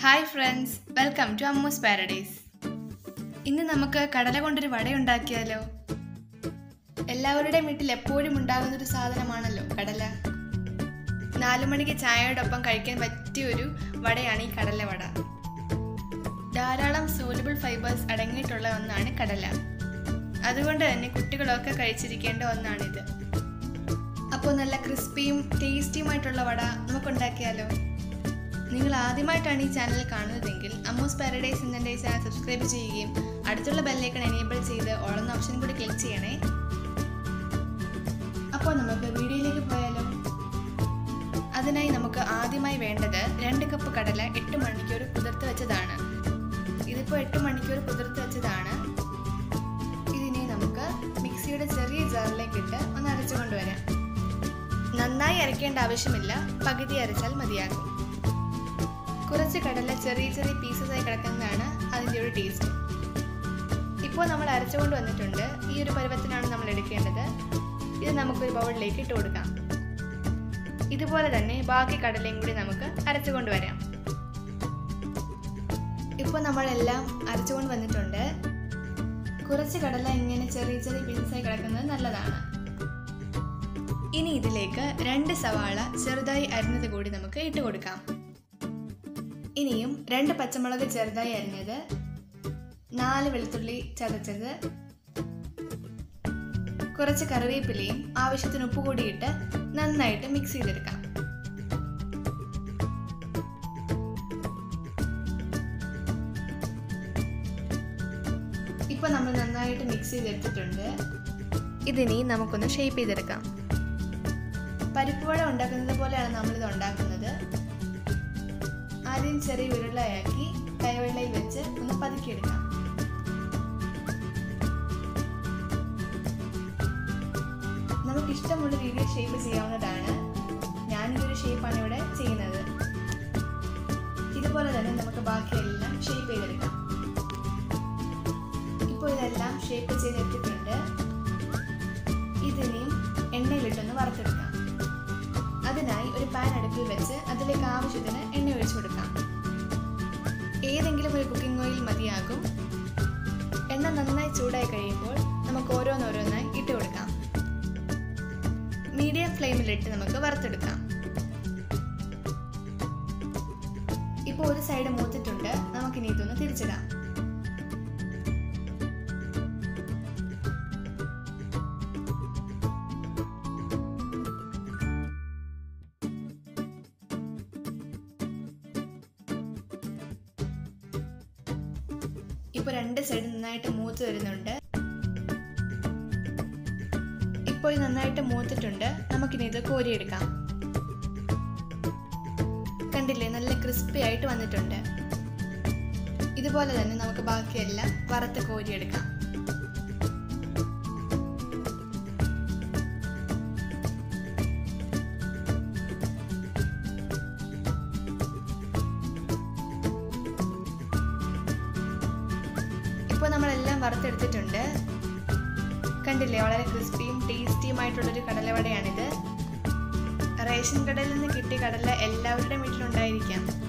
hi friends welcome to Ammu's Paradise ഇന്ന് നമുക്ക് കടല കൊണ്ടൊരു വട ഉണ്ടാക്കിയാലോ എല്ലാവരുടെയും വീട്ടിൽ എപ്പോഴും ഉണ്ടാകുന്ന ഒരു സാധനമാണല്ലോ കടല നാലു മണിക്ക് ചായയോടൊപ്പം കഴിക്കാൻ പറ്റിയ ഒരു വടയാണ് ഈ കടല വട ധാരാളം സോലബിൾ ഫൈബേഴ്സ് അടങ്ങിയിട്ടുള്ള ഒന്നാണ് കടല അതുകൊണ്ട് തന്നെ കുട്ടികളൊക്കെ കഴിച്ചിരിക്കേണ്ട ഒന്നാണിത് അപ്പോൾ നല്ല ക്രിസ്പിയും ടേസ്റ്റിയുമായിട്ടുള്ള വട നമുക്കുണ്ടാക്കിയാലോ നിങ്ങൾ ആദ്യമായിട്ടാണ് ഈ ചാനൽ കാണുന്നതെങ്കിൽ അമ്മൂസ് പാരഡൈസ് എന്നെ ചാനൽ സബ്സ്ക്രൈബ് ചെയ്യുകയും അടുത്തുള്ള ബെല്ലൈക്കൺ എനേബിൾ ചെയ്ത് ഓളുന്ന ഓപ്ഷൻ കൂടി ക്ലിക്ക് ചെയ്യണേ അപ്പോൾ നമുക്ക് വീഡിയോയിലേക്ക് പോയാലോ അതിനായി നമുക്ക് ആദ്യമായി വേണ്ടത് രണ്ട് കപ്പ് കടല എട്ട് മണിക്കൂർ കുതിർത്ത് വെച്ചതാണ് ഇതിപ്പോൾ എട്ട് മണിക്കൂർ കുതിർത്ത് വെച്ചതാണ് ഇതിനെ നമുക്ക് മിക്സിയുടെ ചെറിയ ജാറിലേക്ക് ഇട്ട് ഒന്ന് അരച്ചു കൊണ്ടുവരാം നന്നായി അരയ്ക്കേണ്ട ആവശ്യമില്ല പകുതി അരച്ചാൽ മതിയാകും കുറച്ച് കടല ചെറിയ ചെറിയ പീസസ് ആയി കിടക്കുന്നതാണ് അതിൻ്റെ ഒരു ടേസ്റ്റ് ഇപ്പോൾ നമ്മൾ അരച്ചുകൊണ്ട് വന്നിട്ടുണ്ട് ഈ ഒരു പരുവത്തിനാണ് നമ്മൾ എടുക്കേണ്ടത് ഇത് നമുക്കൊരു ബൗളിലേക്ക് ഇട്ട് കൊടുക്കാം ഇതുപോലെ തന്നെ ബാക്കി കടലയും കൂടി നമുക്ക് അരച്ചുകൊണ്ട് വരാം ഇപ്പോൾ നമ്മളെല്ലാം അരച്ചുകൊണ്ട് വന്നിട്ടുണ്ട് കുറച്ച് കടല ഇങ്ങനെ ചെറിയ ചെറിയ പീസസായി കിടക്കുന്നത് നല്ലതാണ് ഇനി ഇതിലേക്ക് രണ്ട് സവാള ചെറുതായി അരിഞ്ഞത് കൂടി നമുക്ക് ഇട്ട് കൊടുക്കാം ഇനിയും രണ്ട് പച്ചമുളക് ചെറുതായി അരിഞ്ഞത് നാല് വെളുത്തുള്ളി ചതച്ചത് കുറച്ച് കറിവേപ്പിലയും ആവശ്യത്തിന് ഉപ്പ് കൂടി ഇട്ട് നന്നായിട്ട് മിക്സ് ചെയ്തെടുക്കാം ഇപ്പൊ നമ്മൾ നന്നായിട്ട് മിക്സ് ചെയ്തെടുത്തിട്ടുണ്ട് ഇതിനി നമുക്കൊന്ന് ഷേപ്പ് ചെയ്തെടുക്കാം പരിപ്പ് വട ഉണ്ടാക്കുന്നത് പോലെയാണ് നമ്മളിത് ഉണ്ടാക്കുന്നത് ആദ്യം ചെറിയ ഉരുളയാക്കി കൈവെള്ളയിൽ വെച്ച് ഒന്ന് പതുക്കിയെടുക്കാം നമുക്ക് ഇഷ്ടമുള്ള രീതിയിൽ ഷേപ്പ് ചെയ്യാവുന്നതാണ് ഞാനിതൊരു ഷേപ്പാണ് ഇവിടെ ചെയ്യുന്നത് ഇതുപോലെ തന്നെ നമുക്ക് ബാക്കിയെല്ലാം ഷേപ്പ് ചെയ്തെടുക്കാം ഇപ്പോൾ ഇതെല്ലാം ഷേപ്പ് ചെയ്തെടുത്തിട്ടുണ്ട് ഇതിനെയും എണ്ണയിലിട്ടൊന്ന് വറുത്തെടുക്കാം അതിനായി ഒരു പാൻ അടുപ്പിൽ വെച്ച് അതിലേക്ക് ആവശ്യത്തിന് എണ്ണ ഒഴിച്ചു കൊടുക്കാം ഏതെങ്കിലും ഒരു കുക്കിംഗ് ഓയിൽ മതിയാകും എണ്ണ നന്നായി ചൂടായി കഴിയുമ്പോൾ നമുക്ക് ഓരോന്നോരോന്നായി ഇട്ട് കൊടുക്കാം മീഡിയം ഫ്ലെയിമിലിട്ട് നമുക്ക് വറുത്തെടുക്കാം ഇപ്പോൾ ഒരു സൈഡ് മൂത്തിട്ടുണ്ട് നമുക്കിനി ഇതൊന്ന് തിരിച്ചിടാം ഇപ്പൊ രണ്ട് സൈഡ് നന്നായിട്ട് മൂത്ത് വരുന്നുണ്ട് ഇപ്പോൾ ഇത് നന്നായിട്ട് മൂത്തിട്ടുണ്ട് നമുക്കിനി ഇത് കോരിയെടുക്കാം കണ്ടില്ലേ നല്ല ക്രിസ്പി ആയിട്ട് വന്നിട്ടുണ്ട് ഇതുപോലെ തന്നെ നമുക്ക് ബാക്കിയെല്ലാം വറുത്ത് കോരിയെടുക്കാം ഇപ്പോൾ നമ്മളെല്ലാം വറുത്തെടുത്തിട്ടുണ്ട് കണ്ടില്ലേ വളരെ ക്രിസ്പിയും ടേസ്റ്റിയുമായിട്ടുള്ളൊരു കടലവടയാണിത് റേഷൻ കടയിൽ നിന്ന് കിട്ടിയ കടല എല്ലാവരുടെയും വീട്ടിലുണ്ടായിരിക്കാം